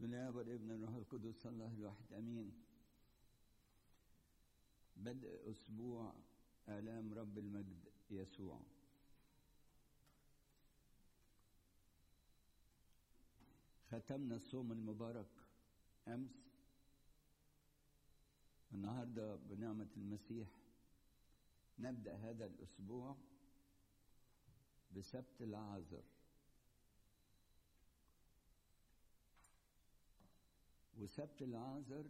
بسم الله والابن الروح القدس الله الواحد امين بدء اسبوع الام رب المجد يسوع ختمنا الصوم المبارك امس النهارده بنعمه المسيح نبدا هذا الاسبوع بسبت العازر وسبت العازر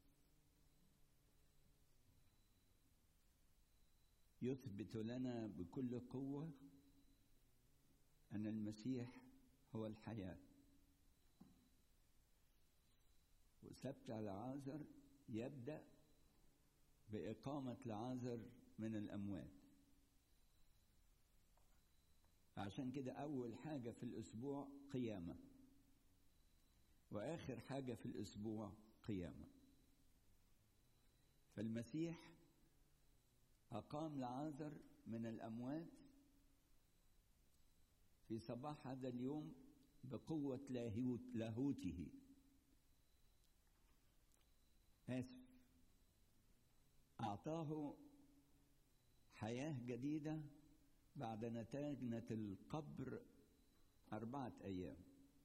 يثبت لنا بكل قوة أن المسيح هو الحياة وسبت العازر يبدأ بإقامة العازر من الأموات عشان كده أول حاجة في الأسبوع قيامة واخر حاجه في الاسبوع قيامه فالمسيح اقام لعازر من الاموات في صباح هذا اليوم بقوه لاهوت لاهوته اسف اعطاه حياه جديده بعد نتاجنه القبر اربعه ايام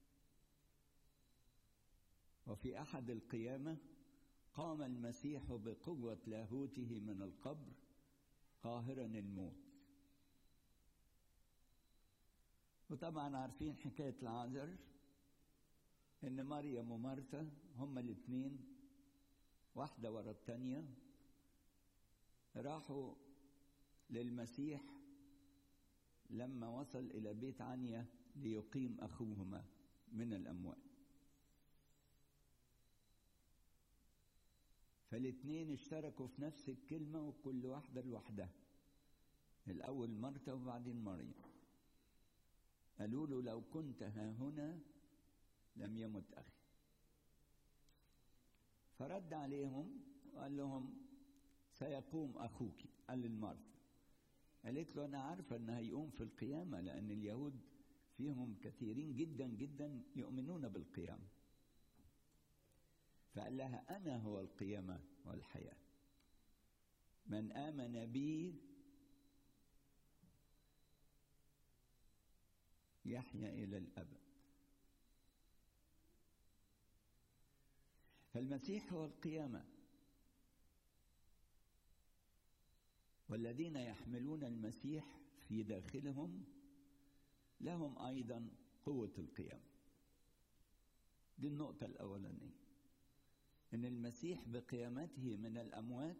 وفي احد القيامه قام المسيح بقوه لاهوته من القبر قاهرا الموت وطبعا عارفين حكايه العازر ان مريم ومرثا هما الاثنين واحده ورا الثانيه راحوا للمسيح لما وصل الى بيت عنيا ليقيم اخوهما من الاموات فالاثنين اشتركوا في نفس الكلمة وكل واحدة لوحدها الأول مرتا وبعدين مريم قالوا له لو كنت ها هنا لم يمت أخي فرد عليهم وقال لهم سيقوم أخوك قال للمرثا قالت له أنا عارفة أن هيقوم في القيامة لأن اليهود فيهم كثيرين جدا جدا يؤمنون بالقيامة فقال لها أنا هو القيامة والحياة من آمن بي يحيا إلى الأبد فالمسيح هو القيامة والذين يحملون المسيح في داخلهم لهم أيضا قوة القيامة دي النقطة الأولانية ان المسيح بقيامته من الاموات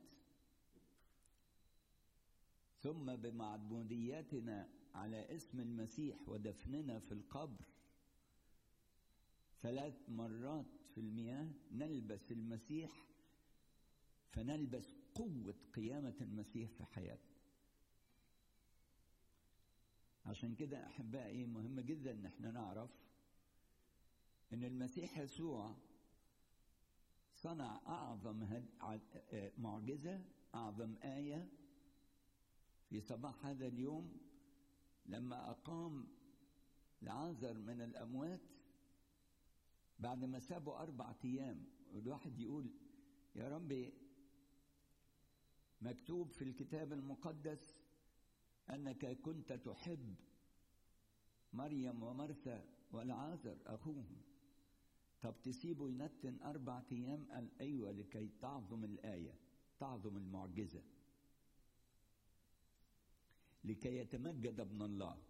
ثم بمعموديتنا على اسم المسيح ودفننا في القبر ثلاث مرات في المياه نلبس المسيح فنلبس قوة قيامة المسيح في حياتنا عشان كده أحبائي مهم جدا إن احنا نعرف إن المسيح يسوع صنع أعظم معجزة أعظم آية في صباح هذا اليوم لما أقام لعازر من الأموات بعد ما سابوا أربعة أيام والواحد يقول يا ربي مكتوب في الكتاب المقدس أنك كنت تحب مريم ومرثا والعازر أخوهم طب تسيبه ينتن أربع أيام قال أيوة لكي تعظم الآية تعظم المعجزة لكي يتمجد ابن الله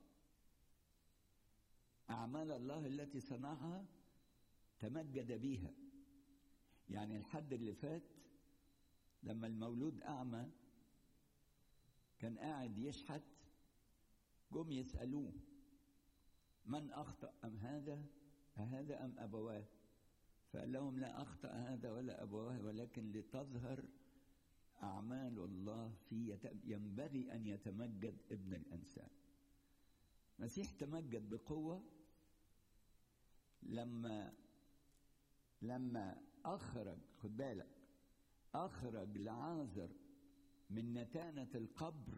أعمال الله التي صنعها تمجد بيها يعني الحد اللي فات لما المولود أعمى كان قاعد يشحت جم يسألوه من أخطأ أم هذا أهذا أم أبواه فقال لهم لا أخطأ هذا ولا أبواه ولكن لتظهر أعمال الله في ينبغي أن يتمجد ابن الإنسان المسيح تمجد بقوة لما لما أخرج خد بالك أخرج لعازر من نتانة القبر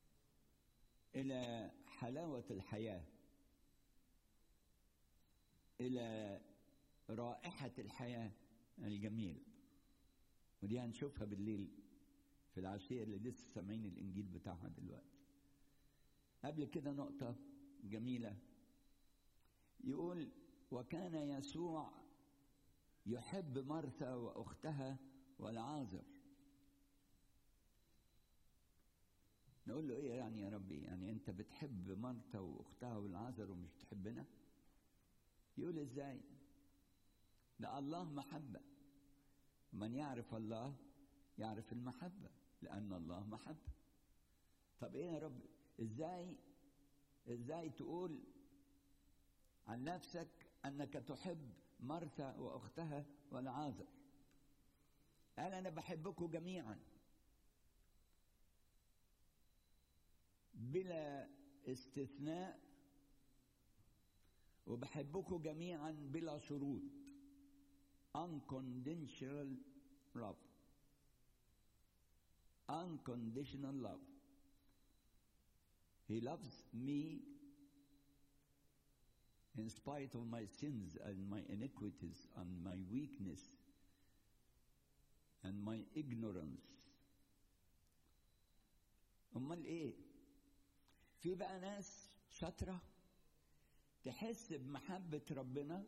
إلى حلاوة الحياة إلى رائحة الحياة الجميلة ودي هنشوفها بالليل في العشية اللي لسه سامعين الإنجيل بتاعها دلوقتي قبل كده نقطة جميلة يقول وكان يسوع يحب مرثا وأختها والعازر نقول له ايه يعني يا ربي يعني انت بتحب مرتا واختها والعازر ومش بتحبنا يقول ازاي ده الله محبه من يعرف الله يعرف المحبه لان الله محبه طب ايه يا رب ازاي ازاي تقول عن نفسك انك تحب مرثا واختها والعازر قال انا بحبكم جميعا بلا استثناء وبحبكم جميعا بلا شروط unconditional love unconditional love he loves me in spite of my sins and my iniquities and my weakness and my ignorance امال ايه في بقى ناس شاطرة تحس بمحبة ربنا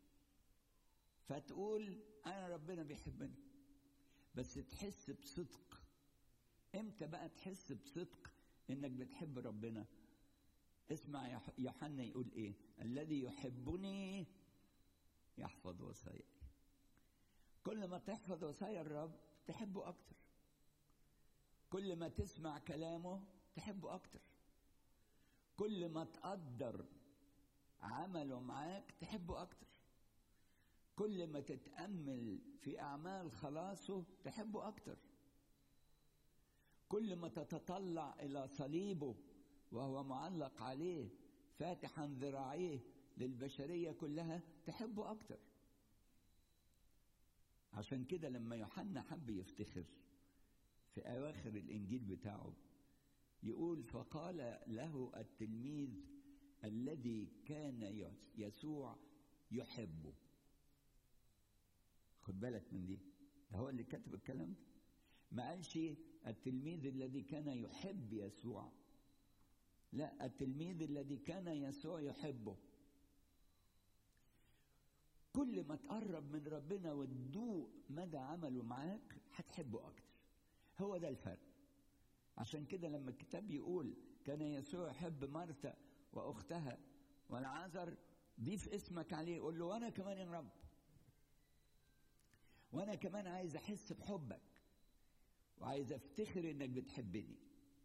فتقول أنا ربنا بيحبني بس تحس بصدق إمتى بقى تحس بصدق إنك بتحب ربنا اسمع يوحنا يقول إيه الذي يحبني يحفظ وصاياي كل ما تحفظ وصايا الرب تحبه أكتر كل ما تسمع كلامه تحبه أكتر كل ما تقدر عمله معاك تحبه أكتر كل ما تتأمل في أعمال خلاصه تحبه أكتر كل ما تتطلع إلى صليبه وهو معلق عليه فاتحا ذراعيه للبشرية كلها تحبه أكتر عشان كده لما يوحنا حب يفتخر في أواخر الإنجيل بتاعه يقول فقال له التلميذ الذي كان يسوع يحبه خد بالك من دي ده هو اللي كتب الكلام ده ما قالش التلميذ الذي كان يحب يسوع لا التلميذ الذي كان يسوع يحبه كل ما تقرب من ربنا وتدوق مدى عمله معاك هتحبه اكتر هو ده الفرق عشان كده لما الكتاب يقول كان يسوع يحب مرتا واختها والعازر ضيف اسمك عليه قول له وانا كمان يا رب وانا كمان عايز احس بحبك وعايز افتخر انك بتحبني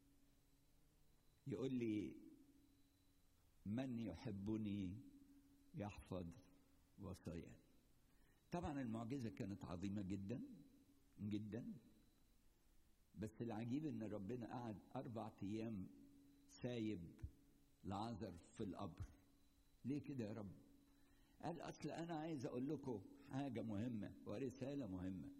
يقول لي من يحبني يحفظ وصاياي طبعا المعجزه كانت عظيمه جدا جدا بس العجيب ان ربنا قعد اربع ايام سايب لعازر في القبر ليه كده يا رب قال اصل انا عايز اقول لكم حاجه مهمه ورساله مهمه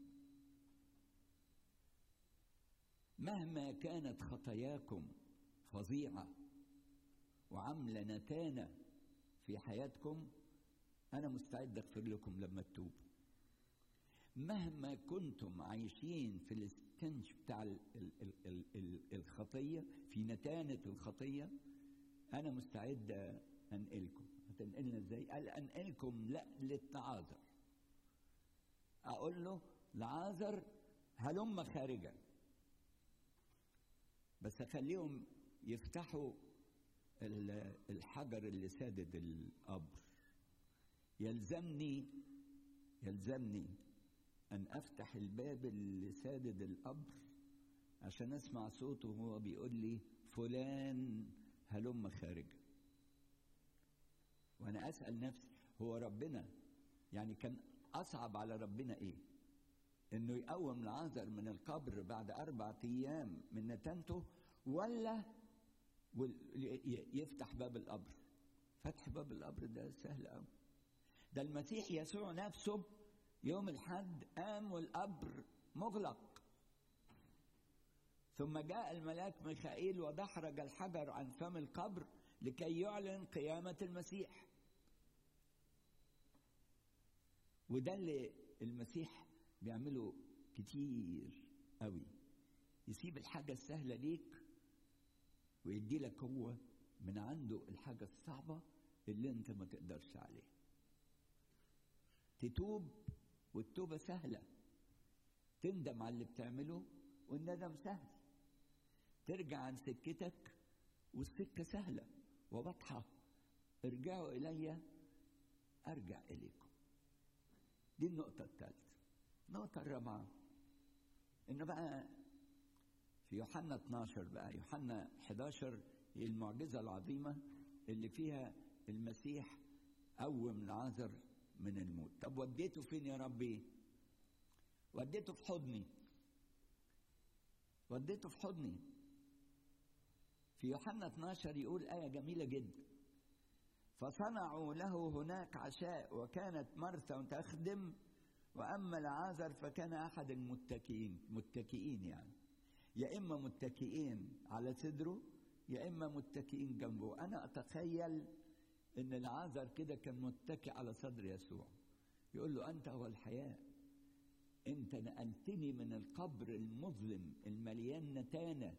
مهما كانت خطاياكم فظيعه وعامله نتانه في حياتكم انا مستعد اغفر لكم لما تتوبوا مهما كنتم عايشين في الاستنش بتاع ال ال ال ال ال الخطيه في نتانه الخطيه انا مستعد انقلكم هتنقلنا ازاي قال انقلكم لا للتعاذر اقول له لعازر هلم خارجا بس اخليهم يفتحوا الحجر اللي سادد القبر يلزمني يلزمني ان افتح الباب اللي سادد القبر عشان اسمع صوته وهو بيقول لي فلان هلم خارجا وانا اسال نفسي هو ربنا يعني كان اصعب على ربنا ايه انه يقوم العازر من القبر بعد اربع ايام من نتانته ولا يفتح باب القبر فتح باب القبر ده سهل قوي ده المسيح يسوع نفسه يوم الحد قام والقبر مغلق ثم جاء الملاك ميخائيل ودحرج الحجر عن فم القبر لكي يعلن قيامة المسيح وده اللي المسيح بيعمله كتير قوي يسيب الحاجة السهلة ليك ويدي لك هو من عنده الحاجة الصعبة اللي انت ما تقدرش عليها تتوب والتوبة سهلة تندم على اللي بتعمله والندم سهل ترجع عن سكتك والسكة سهلة وواضحة ارجعوا إلي أرجع إليكم دي النقطة الثالثة النقطة الرابعة إنه بقى في يوحنا 12 بقى يوحنا 11 هي المعجزة العظيمة اللي فيها المسيح قوم العازر من الموت طب وديته فين يا ربي وديته في حضني وديته في حضني في يوحنا 12 يقول آية جميلة جدا فصنعوا له هناك عشاء وكانت مرثا تخدم وأما العازر فكان أحد المتكئين متكئين يعني يا إما متكئين على صدره يا إما متكئين جنبه أنا أتخيل إن العازر كده كان متكئ على صدر يسوع يقول له أنت هو الحياة أنت نقلتني من القبر المظلم المليان نتانة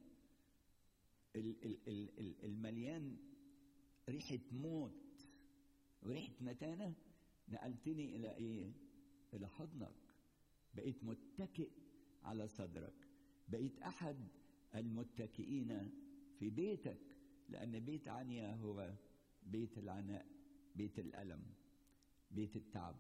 المليان ريحة موت وريحة نتانة نقلتني إلى إيه؟ إلى حضنك بقيت متكئ على صدرك بقيت أحد المتكئين في بيتك لأن بيت عنيا هو بيت العناء بيت الألم بيت التعب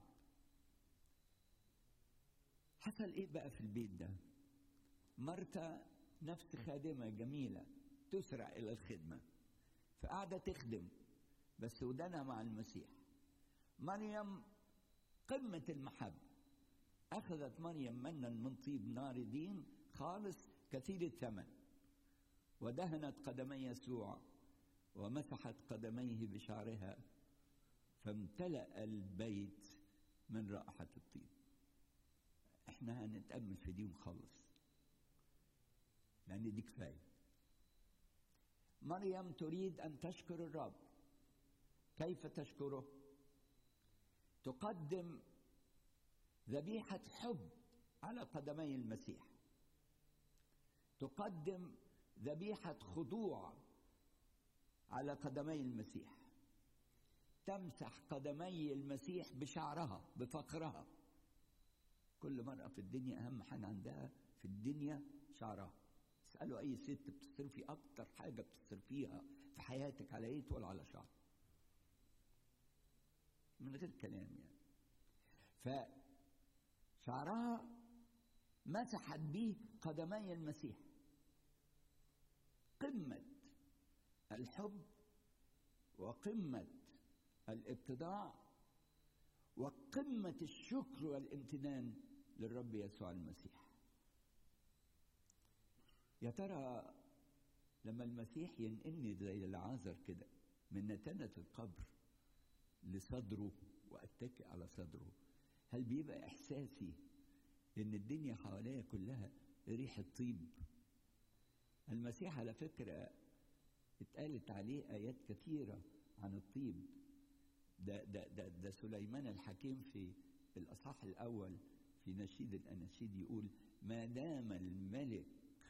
حصل إيه بقى في البيت ده مرتا نفس خادمة جميلة تسرع إلى الخدمة فقاعدة تخدم بس ودانها مع المسيح مريم قمة المحبة أخذت مريم منا من طيب نار دين خالص كثير الثمن ودهنت قدمي يسوع ومسحت قدميه بشعرها فامتلأ البيت من رائحة الطيب احنا هنتأمل في دي ونخلص لأن دي كفاية مريم تريد أن تشكر الرب كيف تشكره تقدم ذبيحة حب على قدمي المسيح تقدم ذبيحة خضوع على قدمي المسيح تمسح قدمي المسيح بشعرها بفقرها كل مرأة في الدنيا أهم حاجة عندها في الدنيا شعرها اسألوا أي ست بتصرفي أكتر حاجة بتصرفيها في حياتك على إيه ولا على شعر من غير كلام يعني فشعرها مسحت به قدمي المسيح قمة الحب وقمة الابتداع وقمة الشكر والامتنان للرب يسوع المسيح يا ترى لما المسيح ينقلني زي العازر كده من نتنة القبر لصدره واتكئ على صدره هل بيبقى احساسي ان الدنيا حواليا كلها ريحة طيب المسيح على فكرة اتقالت عليه آيات كثيرة عن الطيب ده, ده, ده, ده سليمان الحكيم في الأصحاح الأول في نشيد الأناشيد يقول ما دام الملك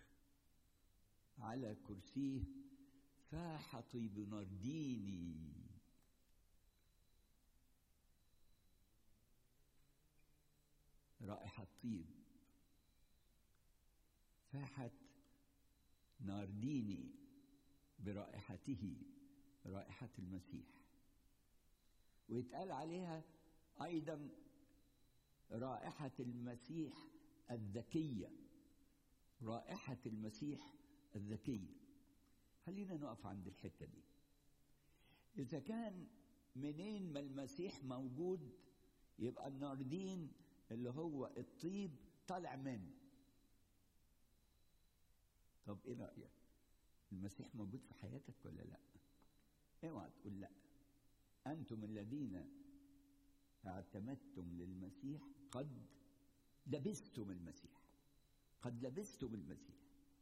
على كرسيه فاح طيب نرديني رائحة طيب فاحت نارديني برائحته رائحة المسيح ويتقال عليها أيضا رائحة المسيح الذكية رائحة المسيح الذكية خلينا نقف عند الحتة دي إذا كان منين ما المسيح موجود يبقى الناردين اللي هو الطيب طالع منه طب ايه رأيك المسيح موجود في حياتك ولا لا اوعى تقول لا انتم الذين اعتمدتم للمسيح قد لبستم المسيح قد لبستم المسيح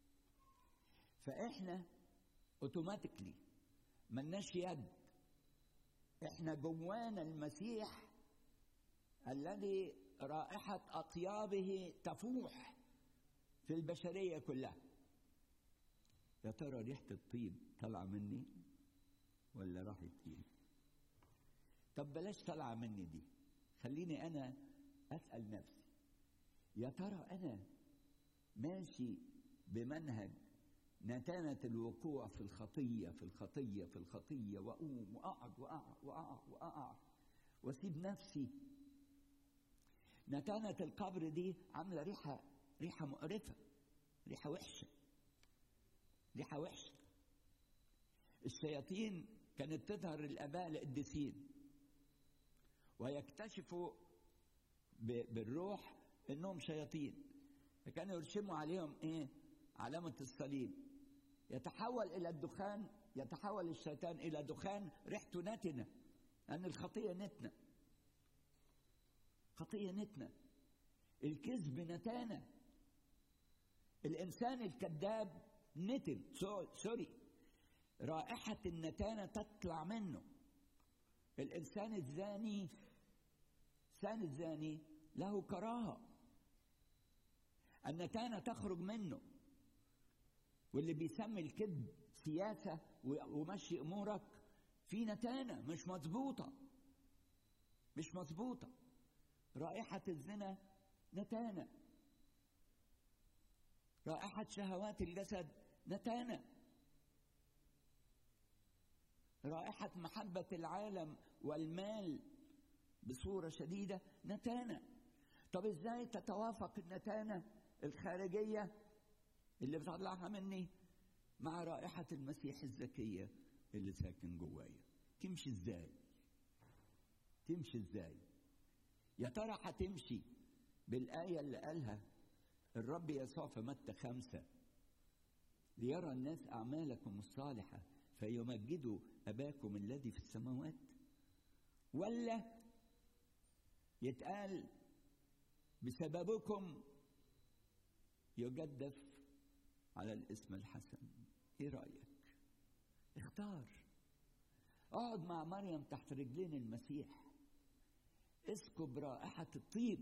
فاحنا اوتوماتيكلي ملناش يد احنا جوانا المسيح الذي رائحة أطيابه تفوح في البشرية كلها يا ترى ريحة الطيب طالعة مني ولا راحت فين طب بلاش طالعة مني دي خليني أنا أسأل نفسي يا ترى أنا ماشي بمنهج نتانة الوقوع في الخطية في الخطية في الخطية وأقوم وأقعد وأقع وأقع وأقع وأسيب نفسي نتانة القبر دي عاملة ريحة ريحة مقرفة ريحة وحشة ريحة وحشة الشياطين كانت تظهر الآباء القديسين ويكتشفوا بالروح انهم شياطين فكانوا يرشموا عليهم ايه علامة الصليب يتحول إلى الدخان يتحول الشيطان إلى دخان ريحته نتنة لأن الخطية نتنة خطية نتنة الكذب نتانة الإنسان الكذاب نتن سوري رائحة النتانة تطلع منه الإنسان الزاني الإنسان الزاني له كراهة النتانة تخرج منه واللي بيسمي الكذب سياسة ومشي أمورك في نتانة مش مظبوطة مش مظبوطة رائحة الزنا نتانة رائحة شهوات الجسد نتانة رائحة محبة العالم والمال بصورة شديدة نتانة طب ازاي تتوافق النتانة الخارجية اللي بطلعها مني مع رائحة المسيح الزكية اللي ساكن جوايا تمشي ازاي تمشي ازاي يا ترى هتمشي بالآية اللي قالها الرب يسوع في متى خمسة ليرى الناس أعمالكم الصالحة فيمجدوا أباكم الذي في السماوات ولا يتقال بسببكم يجدف على الاسم الحسن ايه رايك اختار اقعد مع مريم تحت رجلين المسيح اسكب رائحة الطيب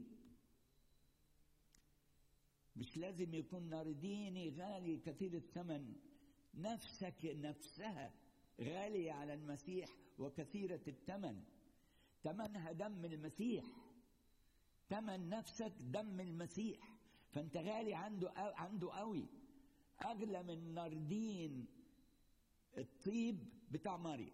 مش لازم يكون نارديني غالي كثير الثمن نفسك نفسها غالية على المسيح وكثيرة الثمن ثمنها دم المسيح ثمن نفسك دم المسيح فانت غالي عنده عنده قوي اغلى من ناردين الطيب بتاع مريم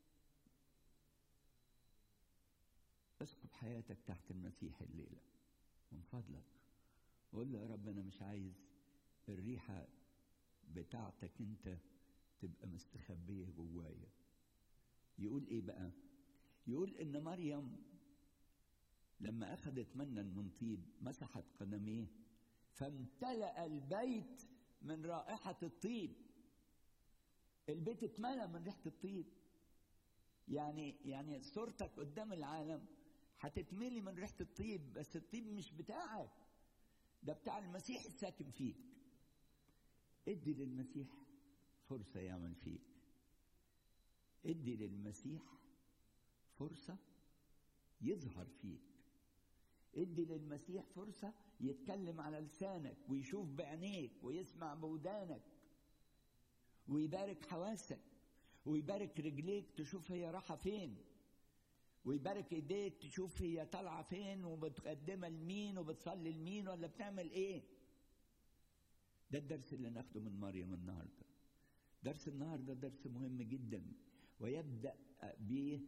اسكب حياتك تحت المسيح الليله من فضلك قول له يا رب انا مش عايز الريحه بتاعتك انت تبقى مستخبيه جوايا يقول ايه بقى يقول ان مريم لما اخذت منا من طيب مسحت قدميه فامتلأ البيت من رائحة الطيب البيت اتملى من ريحة الطيب يعني يعني صورتك قدام العالم هتتملي من ريحة الطيب بس الطيب مش بتاعك ده بتاع المسيح الساكن فيك ادي للمسيح فرصة يعمل فيك ادي للمسيح فرصة يظهر فيك ادي للمسيح فرصة يتكلم على لسانك ويشوف بعينيك ويسمع بودانك ويبارك حواسك ويبارك رجليك تشوف هي رايحة فين ويبارك ايديك تشوف هي طالعة فين وبتقدمها لمين وبتصلي لمين ولا بتعمل ايه ده الدرس اللي ناخده من مريم النهارده درس النهارده درس مهم جدا ويبدأ به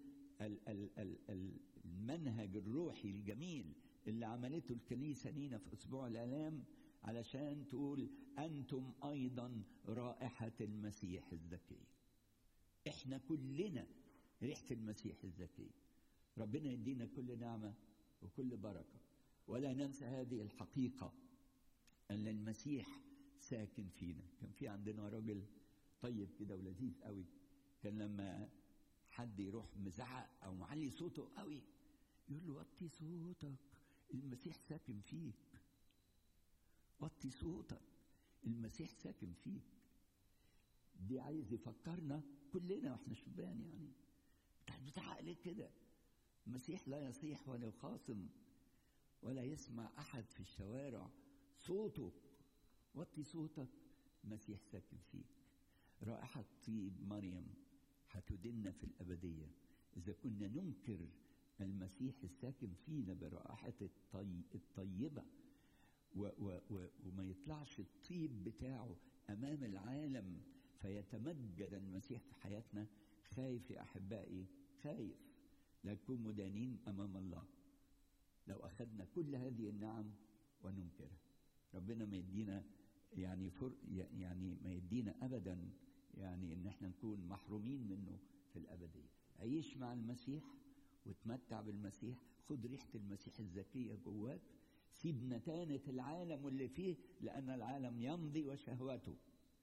المنهج الروحي الجميل اللي عملته الكنيسة لينا في أسبوع الآلام علشان تقول أنتم أيضا رائحة المسيح الزكي إحنا كلنا ريحة المسيح الزكي ربنا يدينا كل نعمة وكل بركة ولا ننسى هذه الحقيقة أن المسيح ساكن فينا كان في عندنا راجل طيب كده ولذيذ قوي كان لما حد يروح مزعق أو معلي صوته قوي يقول له وطي صوتك المسيح ساكن فيك وطي صوتك المسيح ساكن فيك دي عايز يفكرنا كلنا واحنا شبان يعني بتاع ليه كده المسيح لا يصيح ولا يخاصم ولا يسمع أحد في الشوارع صوته وطي صوتك المسيح ساكن فيك رائحة طيب مريم هتدن في الأبدية إذا كنا ننكر المسيح الساكن فينا برائحة الطي... الطيبة و... و... و... وما يطلعش الطيب بتاعه أمام العالم فيتمجد المسيح في حياتنا خايف يا أحبائي خايف لا نكون مدانين أمام الله لو أخذنا كل هذه النعم وننكرها ربنا ما يدينا يعني فر يعني ما يدينا أبدا يعني إن احنا نكون محرومين منه في الأبدية عيش مع المسيح وتمتع بالمسيح خد ريحة المسيح الزكية جواك سيب نتانة العالم واللي فيه لأن العالم يمضي وشهواته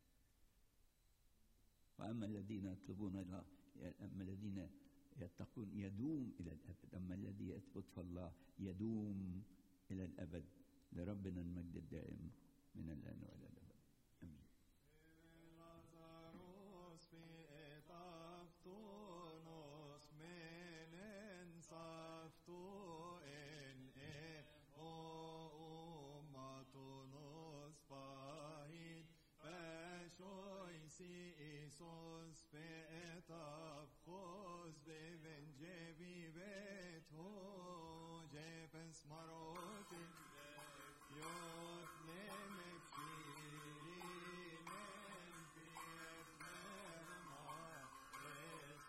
وأما الذين يطلبون الله أما الذين يتقون يدوم إلى الأبد أما الذي يثبت في الله يدوم إلى الأبد لربنا المجد الدائم من الآن وإلى الأبد آمين Jesus beetav chos beven jebi bet ho jefens maroti yot nemek shirinen piet merma es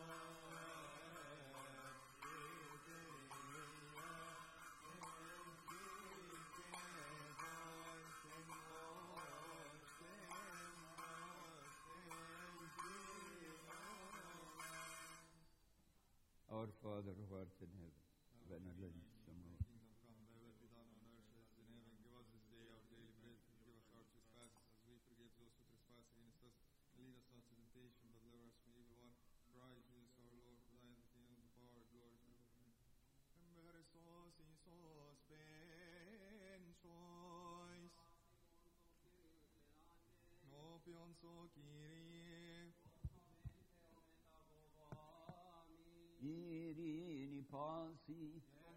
Our Father who art in heaven, when الذي في السماوات Kingdom come, thy will be done on earth as it is in heaven. Give us this day our daily bread. Forgive us our trespasses as we forgive those who trespass against us. And lead us not to temptation, but deliver us from evil one. Christ Jesus our Lord, for thine is the kingdom, the power, and glory forever. Embersos Isos ben choice. Nopion so Kyrie. Irini pasi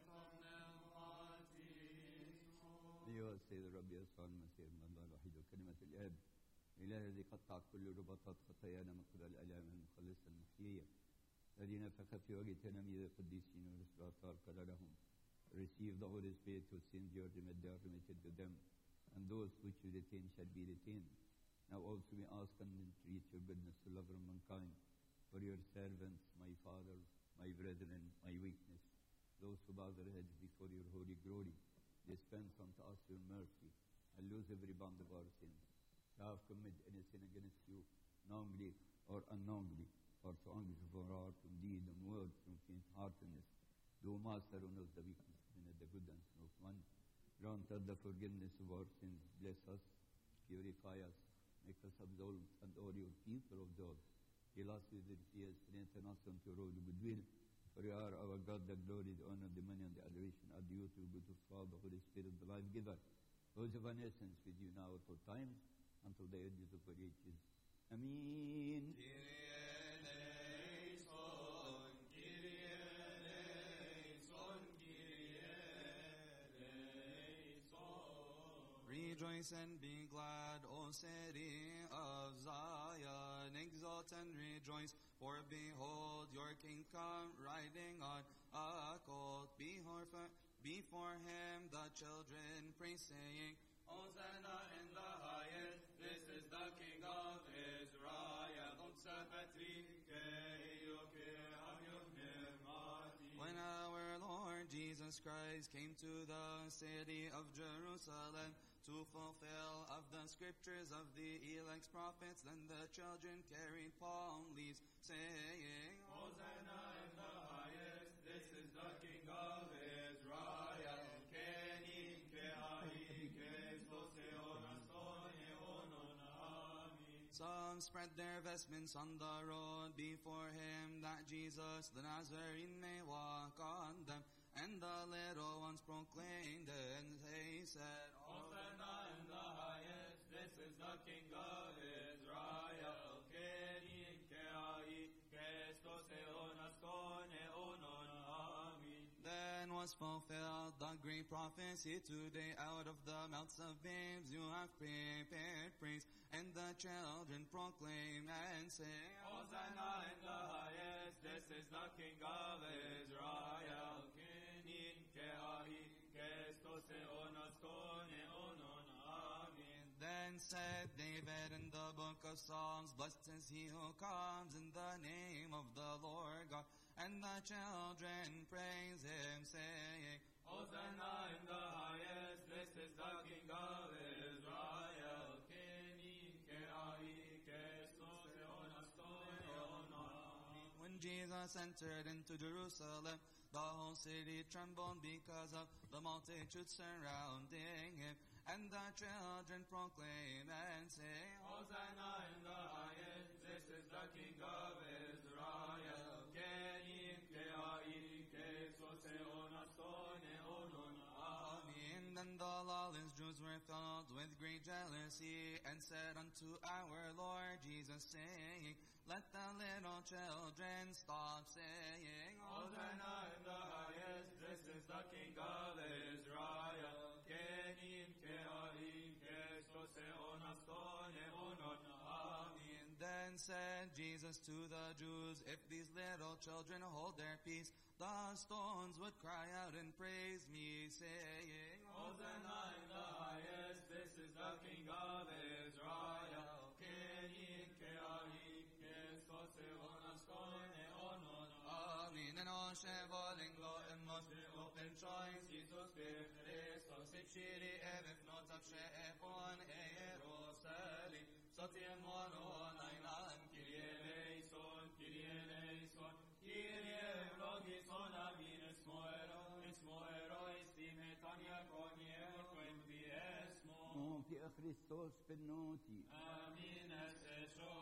أيها السيد الرب يسوع المسيح من الله الوحيد وكلمة الآب الإله الذي قطع كل رباطات خطايانا من قبل الآلام المخلصة المحيية الذي نفخ في وجه تلاميذ القديسين والإسباطار قال لهم Receive the Holy Spirit whose sins you are remitted, they are remitted to them, and those which you retain shall be retained. Now also we ask and entreat your goodness to love mankind, for your servants, my Father, my brethren, my weakness, those who bow their heads before your holy glory, dispense unto us your mercy, and lose every bond of our sins. If I have committed any sin against you, knowingly or unknowingly, or to anger from heart, from deed, and word, from faint-heartedness, do Master on us the weakness and the goodness of one. Grant us the forgiveness of our sins. Bless us, purify us, make us absolved, and all your people of God. Heal us with your fears, strengthen us unto your holy goodwill. For you are our God, the glory, the honor, the money, and the adoration are due to good of Father, Holy Spirit, the life giver. Whose of an essence with you now at all times, until the ages of our ages. Amen. Rejoice and be glad, O city of Zion. Exult and rejoice, for behold, your king come riding on a colt. Before, before him the children pray, saying, Hosanna in the highest, this is the king of Israel. When our Lord Jesus Christ came to the city of Jerusalem to fulfill of the scriptures of the elect's prophets, then the children carried palm leaves, saying, Hosanna in the highest, this is the King of Israel. Keni kehahi Some spread their vestments on the road before him, that Jesus the Nazarene may walk on them. And the little ones proclaimed, and they said, Hosanna in the highest, this is the King of Israel. Keni kehahi, Christos eonas kone onon. was fulfilled the great prophecy today out of the mouths of babes you have prepared praise and the children proclaim and say Hosanna in the highest, this is the King of Israel. Kinin ke ahi, Christos eonos kone onon, amen. Then said David in the book of Psalms, Blessed is he who comes in the name of the Lord God. And the children praise him, saying, Hosanna in the highest, this is the King of Israel. Kinin ke ahi, Christos eonos kone onon, amen. When Jesus entered into Jerusalem, the whole city trembled because of the multitude surrounding him. And the children proclaim and say, Hosanna in the highest, this is the King of Israel. Kenin ke ahi, Christos eonos kone onon, amen. Amen. Then the lawless Jews were filled with great jealousy and said unto our Lord Jesus, saying, Let the little children stop saying, Hosanna in the highest, this is the King of Israel. Kenin ke ahi, Christos eonos kone onon, amen. Then said Jesus to the Jews, If these little children hold their peace, the stones would cry out and praise me, saying, Hosanna in the highest, this is the King of Israel. Kenin ke ahi, Christos eonos kone onon, Amen. And all shevoling lo and most open choice, Jesus Christos, Shiri evif not of she'efon Jerusalem, Sotim mono nailan Kyrie eleison, Kyrie eleison, Kyrie eulogison, amin esmo ero, esmo ero, estime tania conie, quem diesmo, Oh, في Christos benoti. amin es eso.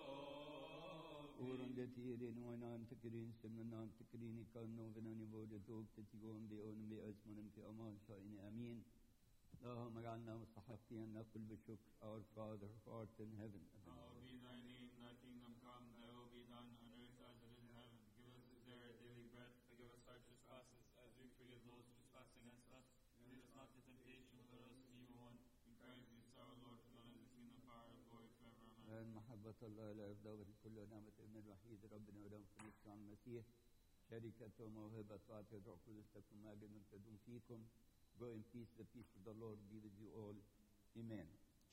Oron det tirin och en antikrin som en antikrin i kan någon annan vård tog till tillgång det och med ösmonen till aman شاين امين اللهم اجعلنا مستحقين ان نقول بشكر our father who art in heaven Hallowed be thy name, thy kingdom come, thy will be done on earth as it is in heaven. Give us this day our daily bread, forgive us our trespasses, as we forgive those who trespass against us. And lead us not into temptation, but let us from evil one. In Christ Jesus our Lord, for thine is the kingdom, power, and glory forever. Amen. الآن محبة الله لا يفضل كل ونعمة ابن الوحيد ربنا ودم في نفسه عن المسيح شركة وموهبة وعطية الروح القدس تكون ماجد تدوم فيكم Go in peace, the peace of the Lord be with you all. Amen.